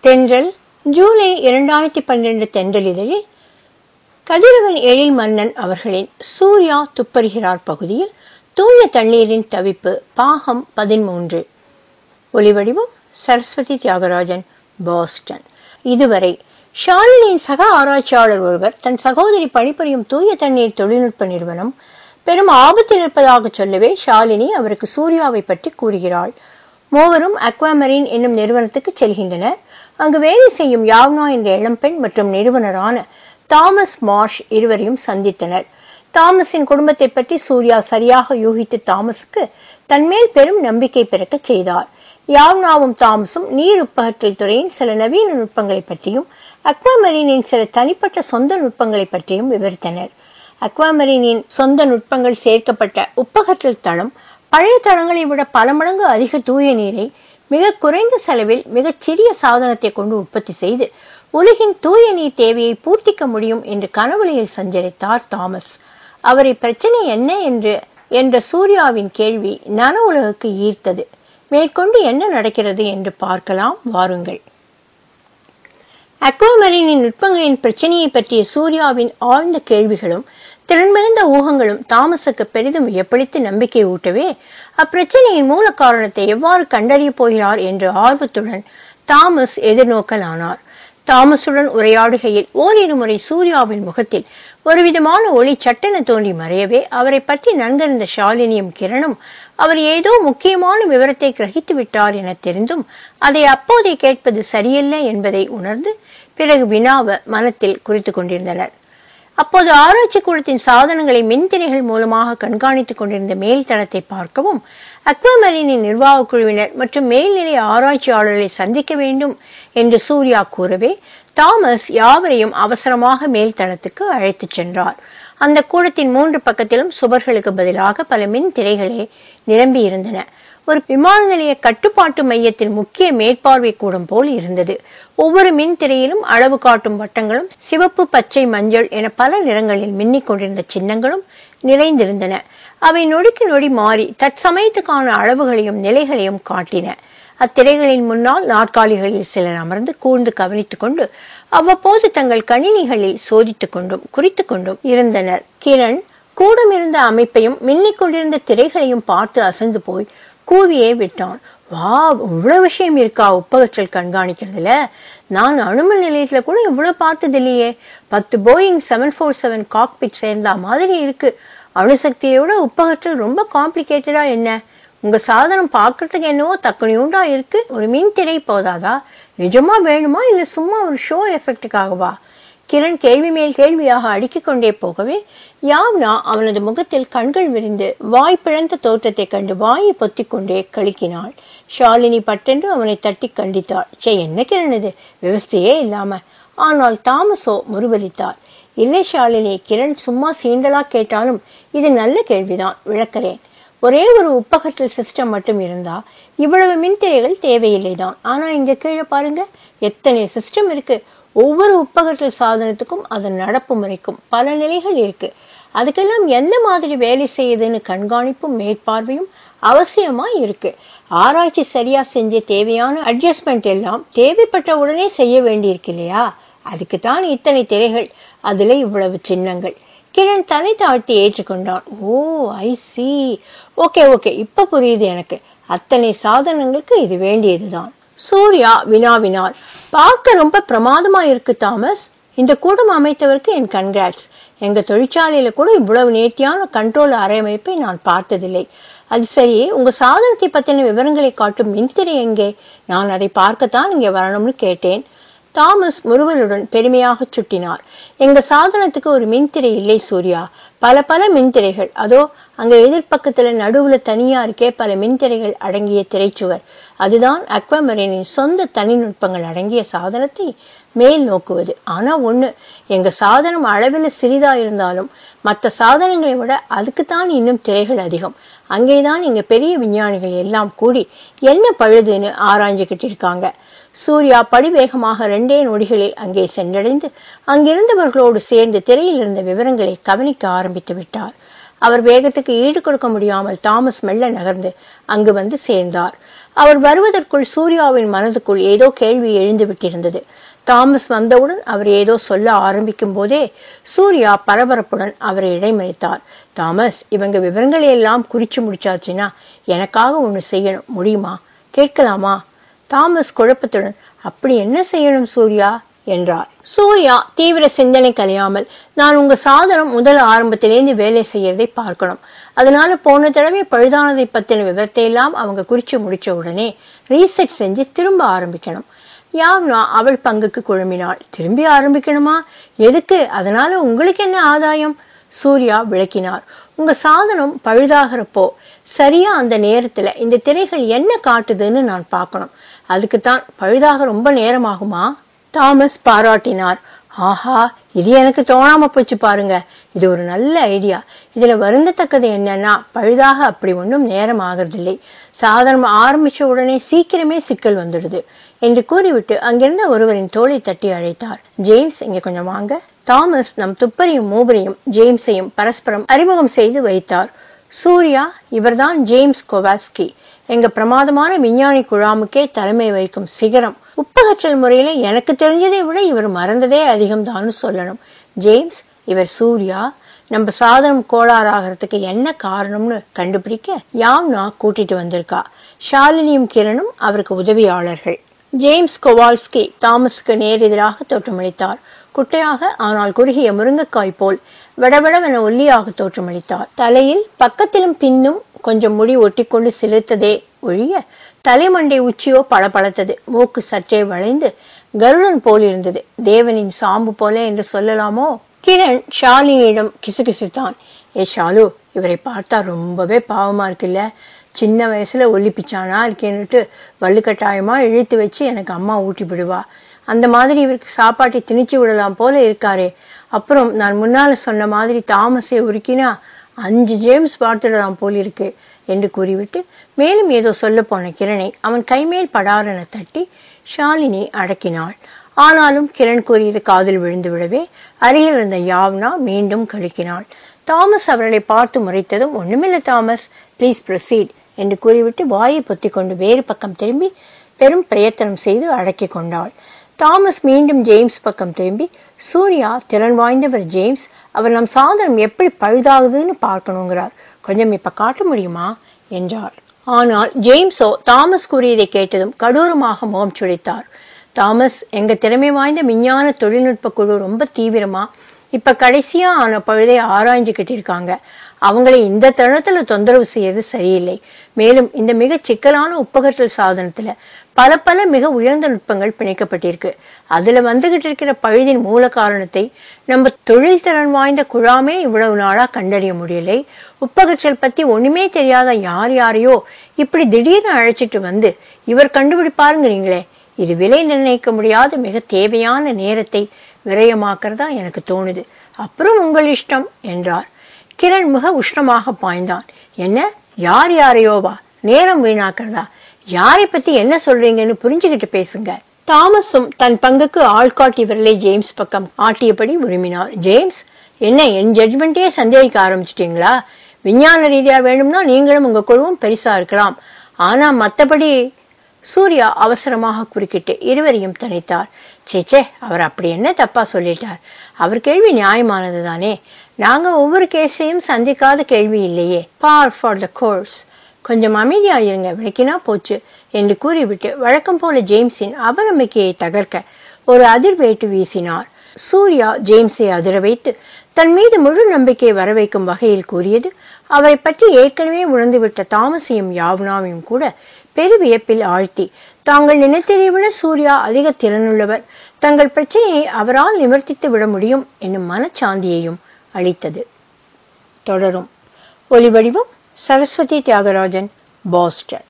தென்றல் ஜூலை இரண்டாயிரத்தி பன்னிரண்டு தென்றல் இதழில் கதிரவன் எழில் மன்னன் அவர்களின் சூர்யா துப்பறிகிறார் பகுதியில் தூய தண்ணீரின் தவிப்பு பாகம் பதிமூன்று ஒலிவடிவம் சரஸ்வதி தியாகராஜன் பாஸ்டன் இதுவரை ஷாலினியின் சக ஆராய்ச்சியாளர் ஒருவர் தன் சகோதரி பணிபுரியும் தூய தண்ணீர் தொழில்நுட்ப நிறுவனம் பெரும் ஆபத்தில் இருப்பதாக சொல்லவே ஷாலினி அவருக்கு சூர்யாவை பற்றி கூறுகிறாள் மூவரும் அக்வாமரின் என்னும் நிறுவனத்துக்கு செல்கின்றனர் அங்கு வேலை செய்யும் யாவ்னா என்ற இளம்பெண் மற்றும் நிறுவனரான தாமஸ் மார்ஷ் இருவரையும் சந்தித்தனர் தாமஸின் குடும்பத்தை பற்றி சூர்யா சரியாக யூகித்து தாமஸுக்கு தன்மேல் பெரும் நம்பிக்கை பிறக்கச் செய்தார் யாவ்னாவும் தாமஸும் நீர் உப்பகற்றல் துறையின் சில நவீன நுட்பங்களை பற்றியும் அக்வாமரீனின் சில தனிப்பட்ட சொந்த நுட்பங்களை பற்றியும் விவரித்தனர் அக்வாமரீனின் சொந்த நுட்பங்கள் சேர்க்கப்பட்ட உப்பகற்றல் தளம் பழைய தளங்களை விட பல மடங்கு அதிக தூய நீரை மிக குறைந்த செலவில் மிகச் சிறிய சாதனத்தை கொண்டு உற்பத்தி செய்து உலகின் தூய நீர் தேவையை பூர்த்திக்க முடியும் என்று கனவுலையில் சஞ்சரித்தார் தாமஸ் அவரை பிரச்சனை என்ன என்று என்ற சூர்யாவின் கேள்வி நன உலகுக்கு ஈர்த்தது மேற்கொண்டு என்ன நடக்கிறது என்று பார்க்கலாம் வாருங்கள் அக்வாமரினின் நுட்பங்களின் பிரச்சனையை பற்றிய சூர்யாவின் ஆழ்ந்த கேள்விகளும் திறன்மிகுந்த ஊகங்களும் தாமஸுக்கு பெரிதும் வியப்பளித்து நம்பிக்கை ஊட்டவே அப்பிரச்சனையின் மூல காரணத்தை எவ்வாறு கண்டறிய போகிறார் என்ற ஆர்வத்துடன் தாமஸ் எதிர்நோக்கலானார் தாமஸுடன் உரையாடுகையில் ஓரிரு முறை சூர்யாவின் முகத்தில் ஒருவிதமான ஒளி சட்டென தோன்றி மறையவே அவரை பற்றி நன்கறிந்த ஷாலினியும் கிரணும் அவர் ஏதோ முக்கியமான விவரத்தை கிரகித்து விட்டார் என தெரிந்தும் அதை அப்போதே கேட்பது சரியல்ல என்பதை உணர்ந்து பிறகு வினாவ மனத்தில் குறித்து கொண்டிருந்தனர் அப்போது ஆராய்ச்சி கூடத்தின் சாதனங்களை மின்திரைகள் மூலமாக கண்காணித்துக் கொண்டிருந்த மேல் தளத்தை பார்க்கவும் அக்வாமரீனின் நிர்வாக குழுவினர் மற்றும் மேல்நிலை ஆராய்ச்சியாளர்களை சந்திக்க வேண்டும் என்று சூர்யா கூறவே தாமஸ் யாவரையும் அவசரமாக மேல் தளத்துக்கு அழைத்துச் சென்றார் அந்த கூடத்தின் மூன்று பக்கத்திலும் சுவர்களுக்கு பதிலாக பல மின் திரைகளே நிரம்பி இருந்தன ஒரு விமான நிலைய கட்டுப்பாட்டு மையத்தின் முக்கிய மேற்பார்வை கூடம் போல் இருந்தது ஒவ்வொரு மின் திரையிலும் அளவு காட்டும் வட்டங்களும் சிவப்பு பச்சை மஞ்சள் என பல நிறங்களில் மின்னிக் கொண்டிருந்த சின்னங்களும் நிறைந்திருந்தன அவை நொடிக்கு நொடி மாறி தற்சமயத்துக்கான அளவுகளையும் நிலைகளையும் காட்டின அத்திரைகளின் முன்னால் நாற்காலிகளில் சிலர் அமர்ந்து கூர்ந்து கவனித்துக் கொண்டு அவ்வப்போது தங்கள் கணினிகளில் சோதித்துக் கொண்டும் குறித்துக் கொண்டும் இருந்தனர் கிரண் கூடம் இருந்த அமைப்பையும் மின்னிக் கொண்டிருந்த திரைகளையும் பார்த்து அசந்து போய் கூவியே விட்டான் வா இவ்வளவு விஷயம் இருக்கா உப்பகற்றல் கண்காணிக்கிறதுல நான் அணுமல் நிலையத்துல கூட இவ்வளவு பார்த்தது இல்லையே பத்து Boeing seven four seven cockpit சேர்ந்தா மாதிரி இருக்கு அணுசக்தியோட உப்பகற்றல் ரொம்ப காம்ப்ளிகேட்டடா என்ன உங்க சாதனம் பாக்குறதுக்கு என்னவோ தக்கனியுண்டா இருக்கு ஒரு மின் திரை போதாதா நிஜமா வேணுமா இல்ல சும்மா ஒரு ஷோ எஃபெக்டுக்காகவா கிரண் கேள்வி மேல் கேள்வியாக அடுக்கிக் கொண்டே போகவே யாவ்னா அவனது முகத்தில் கண்கள் விரிந்து வாய் பிழந்த தோற்றத்தை கண்டு வாயை பொத்திக் கொண்டே கழுக்கினாள் ஷாலினி பட்டென்று அவனை தட்டி கண்டித்தாள் சே என்ன கிரண் இது விவஸ்தையே இல்லாம ஆனால் தாமஸோ முருவலித்தார் இல்லை ஷாலினி கிரண் சும்மா சீண்டலா கேட்டாலும் இது நல்ல கேள்விதான் விளக்கிறேன் ஒரே ஒரு உப்பகற்றல் சிஸ்டம் மட்டும் இருந்தா இவ்வளவு மின்திரைகள் தேவையில்லைதான் ஆனா இங்க கீழே பாருங்க எத்தனை சிஸ்டம் இருக்கு ஒவ்வொரு உப்பகற்றல் சாதனத்துக்கும் அதன் நடப்பு முறைக்கும் பல நிலைகள் இருக்கு அதுக்கெல்லாம் எந்த மாதிரி வேலை செய்யுதுன்னு கண்காணிப்பும் மேற்பார்வையும் அவசியமா இருக்கு ஆராய்ச்சி சரியா செஞ்ச தேவையான அட்ஜஸ்ட்மெண்ட் எல்லாம் தேவைப்பட்ட உடனே செய்ய வேண்டியிருக்கு இல்லையா அதுக்கு தான் இத்தனை திரைகள் அதுல இவ்வளவு சின்னங்கள் கிரண் தலை தாழ்த்தி ஏற்றுக்கொண்டான் oh I see okay okay இப்ப புரியுது எனக்கு அத்தனை சாதனங்களுக்கு இது வேண்டியதுதான் சூர்யா வினாவினார் பார்க்க ரொம்ப பிரமாதமா இருக்கு தாமஸ் இந்த கூடம் அமைத்தவருக்கு என் கன்கிராட்ஸ் எங்க தொழிற்சாலையில கூட இவ்வளவு நேர்த்தியான கண்ட்ரோல் அரையமைப்பை நான் பார்த்ததில்லை அது சரி உங்க சாதனத்தை பத்தின விவரங்களை காட்டும் மின்திரை எங்கே நான் அதை பார்க்கத்தான் இங்க வரணும்னு கேட்டேன் தாமஸ் முருவலுடன் பெருமையாக சுட்டினார் எங்க சாதனத்துக்கு ஒரு மின்திரை இல்லை சூர்யா பல பல மின்திரைகள் அதோ அங்க எதிர்பக்கத்துல நடுவுல தனியா இருக்கே பல மின்திரைகள் அடங்கிய திரைச்சுவர் அதுதான் அக்வமரீனின் சொந்த தனிநுட்பங்கள் அடங்கிய சாதனத்தை மேல் நோக்குவது ஆனா ஒண்ணு எங்க சாதனம் அளவில் சிறிதா இருந்தாலும் மற்ற சாதனங்களை விட அதுக்குத்தான் இன்னும் திரைகள் அதிகம் அங்கேதான் இங்க பெரிய விஞ்ஞானிகள் எல்லாம் கூடி என்ன பழுதுன்னு ஆராய்ஞ்சுகிட்டு இருக்காங்க சூர்யா படிவேகமாக ரெண்டே நொடிகளில் அங்கே சென்றடைந்து அங்கிருந்தவர்களோடு சேர்ந்து திரையில் இருந்த விவரங்களை கவனிக்க ஆரம்பித்து விட்டார் அவர் வேகத்துக்கு ஈடு கொடுக்க முடியாமல் தாமஸ் மெல்ல நகர்ந்து அங்கு வந்து சேர்ந்தார் அவர் வருவதற்குள் சூர்யாவின் மனதுக்குள் ஏதோ கேள்வி எழுந்து விட்டிருந்தது தாமஸ் வந்தவுடன் அவர் ஏதோ சொல்ல ஆரம்பிக்கும் போதே சூர்யா பரபரப்புடன் அவரை இடைமறித்தார் தாமஸ் இவங்க விவரங்களை எல்லாம் குறிச்சு முடிச்சாச்சுன்னா எனக்காக ஒண்ணு செய்யணும் முடியுமா கேட்கலாமா தாமஸ் குழப்பத்துடன் அப்படி என்ன செய்யணும் சூர்யா என்றார் சூர்யா தீவிர சிந்தனை கலையாமல் நான் உங்க சாதனம் முதல் ஆரம்பத்திலேருந்து வேலை செய்யறதை பார்க்கணும் அதனால போன தடவை பழுதானதை பத்தின விவரத்தை எல்லாம் அவங்க குறிச்சு முடிச்ச உடனே ரீசெட் செஞ்சு திரும்ப ஆரம்பிக்கணும் யாவ்னா அவள் பங்குக்கு குழம்பினாள் திரும்பி ஆரம்பிக்கணுமா எதுக்கு அதனால உங்களுக்கு என்ன ஆதாயம் சூர்யா விளக்கினார் உங்க சாதனம் பழுதாகிறப்போ சரியா அந்த நேரத்துல இந்த திரைகள் என்ன காட்டுதுன்னு நான் பார்க்கணும் அதுக்குத்தான் பழுதாக ரொம்ப நேரமாகுமா தாமஸ் பாராட்டினார் ஆஹா இது எனக்கு தோணாம போச்சு பாருங்க இது ஒரு நல்ல ஐடியா இதுல வருந்தத்தக்கது என்னன்னா பழுதாக அப்படி ஒன்றும் நேரம் ஆகிறதில்லை சாதனம் ஆரம்பிச்ச உடனே சீக்கிரமே சிக்கல் வந்துடுது என்று கூறிவிட்டு அங்கிருந்த ஒருவரின் தோளை தட்டி அழைத்தார் ஜேம்ஸ் இங்க கொஞ்சம் வாங்க தாமஸ் நம் துப்பரையும் மூவரையும் ஜேம்ஸையும் பரஸ்பரம் அறிமுகம் செய்து வைத்தார் சூர்யா இவர்தான் ஜேம்ஸ் கோவாஸ்கி எங்க பிரமாதமான விஞ்ஞானி குழாமுக்கே தலைமை வைக்கும் சிகரம் உப்பகற்றல் முறையில எனக்கு தெரிஞ்சதை விட இவர் மறந்ததே அதிகம் தான் சொல்லணும் ஜேம்ஸ் இவர் சூர்யா நம்ம சாதனம் கோளாறாகிறதுக்கு என்ன காரணம்னு கண்டுபிடிக்க யாவ்னா கூட்டிட்டு வந்திருக்கா ஷாலினியும் கிரணும் அவருக்கு உதவியாளர்கள் ஜேம்ஸ் கொவால்ஸ்கி தாமஸுக்கு நேரெதிராக தோற்றமளித்தார் குட்டையாக ஆனால் குறுகிய முருங்கைக்காய் போல் விடவிடவென ஒல்லியாக தோற்றமளித்தார் தலையில் பக்கத்திலும் பின்னும் கொஞ்சம் முடி ஒட்டிக்கொண்டு சிலிர்த்ததே ஒழிய தலைமண்டை உச்சியோ பளபளத்தது மூக்கு சற்றே வளைந்து கருடன் போல் இருந்தது தேவனின் சாம்பு போல என்று சொல்லலாமோ கிரண் ஷாலினியிடம் கிசுகிசுத்தான் ஏ ஷாலு இவரை பார்த்தா ரொம்பவே பாவமா இருக்குல்ல சின்ன வயசுல ஒல்லி பிச்சானா இருக்கேன்னுட்டு வள்ளுக்கட்டாயமா இழுத்து வச்சு எனக்கு அம்மா ஊட்டி விடுவா அந்த மாதிரி இவருக்கு சாப்பாட்டை திணிச்சு விடலாம் போல இருக்காரே அப்புறம் நான் முன்னால சொன்ன மாதிரி தாமஸை உருக்கினா அஞ்சு ஜேம்ஸ் பார்த்துடலாம் போல் இருக்கு என்று கூறிவிட்டு மேலும் ஏதோ சொல்ல போன கிரணை அவன் கைமேல் படாரென தட்டி ஷாலினி அடக்கினாள் ஆனாலும் கிரண் கூறியது காதில் விழுந்து விடவே அருகில் இருந்த யாவ்னா மீண்டும் கழுக்கினாள் தாமஸ் அவர்களை பார்த்து முறைத்ததும் ஒண்ணுமில்ல தாமஸ் ப்ளீஸ் ப்ரொசீட் என்று கூறிவிட்டு வாயை பொத்திக் கொண்டு வேறு பக்கம் திரும்பி பெரும் பிரயத்தனம் செய்து அடக்கிக் கொண்டாள் தாமஸ் மீண்டும் ஜேம்ஸ் பக்கம் திரும்பி சூர்யா திறன் வாய்ந்தவர் ஜேம்ஸ் அவர் நம் சாதனம் எப்படி பழுதாகுதுன்னு பார்க்கணுங்கிறார் கொஞ்சம் இப்ப காட்ட முடியுமா என்றார் ஆனால் ஜேம்ஸோ தாமஸ் கூறியதை கேட்டதும் கடூரமாக முகம் சுழித்தார் தாமஸ் எங்க திறமை வாய்ந்த விஞ்ஞான தொழில்நுட்ப குழு ரொம்ப தீவிரமா இப்ப கடைசியா ஆன பழுதை ஆராய்ஞ்சுக்கிட்டு இருக்காங்க அவங்களை இந்த தருணத்துல தொந்தரவு செய்யறது சரியில்லை மேலும் இந்த மிக சிக்கலான உப்பகற்றல் சாதனத்துல பல பல மிக உயர்ந்த நுட்பங்கள் பிணைக்கப்பட்டிருக்கு அதுல வந்துகிட்டு இருக்கிற பழுதின் மூல காரணத்தை நம்ம தொழில் திறன் வாய்ந்த குழாமே இவ்வளவு நாளா கண்டறிய முடியலை உப்பகற்றல் பத்தி ஒண்ணுமே தெரியாத யார் யாரையோ இப்படி திடீர்னு அழைச்சிட்டு வந்து இவர் கண்டுபிடிப்பாருங்கிறீங்களே இது விலை நிர்ணயிக்க முடியாத மிக தேவையான நேரத்தை விரயமாக்குறதா எனக்கு தோணுது அப்புறம் உங்கள் இஷ்டம் என்றார் கிரண் மிக உஷ்ணமாக பாய்ந்தான் என்ன யார் யாரையோவா நேரம் வீணாக்குறதா யாரை பத்தி என்ன சொல்றீங்கன்னு புரிஞ்சுகிட்டு பேசுங்க தாமஸும் தன் பங்குக்கு ஆள்காட்டி விரலை ஜேம்ஸ் பக்கம் ஆட்டியபடி உரிமினார் ஜேம்ஸ் என்ன என் ஜட்மெண்ட்டே சந்தேகிக்க ஆரம்பிச்சிட்டீங்களா விஞ்ஞான ரீதியா வேணும்னா நீங்களும் உங்க குழுவும் பெருசா இருக்கலாம் ஆனா மத்தபடி சூர்யா அவசரமாக குறுக்கிட்டு இருவரையும் தனித்தார் சேச்சே அவர் அப்படி என்ன தப்பா சொல்லிட்டார் அவர் கேள்வி நியாயமானது தானே நாங்க ஒவ்வொரு கேஸையும் சந்திக்காத கேள்வி இல்லையே பார் ஃபார் த கோர்ஸ் கொஞ்சம் அமைதியா இருங்க விளக்கினா போச்சு என்று கூறிவிட்டு வழக்கம் போல ஜேம்ஸின் அவநம்பிக்கையை தகர்க்க ஒரு அதிர்வேட்டு வீசினார் சூர்யா ஜேம்ஸை அதிர வைத்து தன் மீது முழு நம்பிக்கை வர வைக்கும் வகையில் கூறியது அவரை பற்றி ஏற்கனவே உணர்ந்துவிட்ட தாமஸையும் யாவ்னாவையும் கூட பெரு வியப்பில் ஆழ்த்தி தாங்கள் நினைத்ததை விட சூர்யா அதிக திறனுள்ளவர் தங்கள் பிரச்சனையை அவரால் நிவர்த்தித்து விட முடியும் என்னும் மனச்சாந்தியையும் அளித்தது தொடரும் ஒலிவடிவம் சரஸ்வதி தியாகராஜன் பாஸ்டன்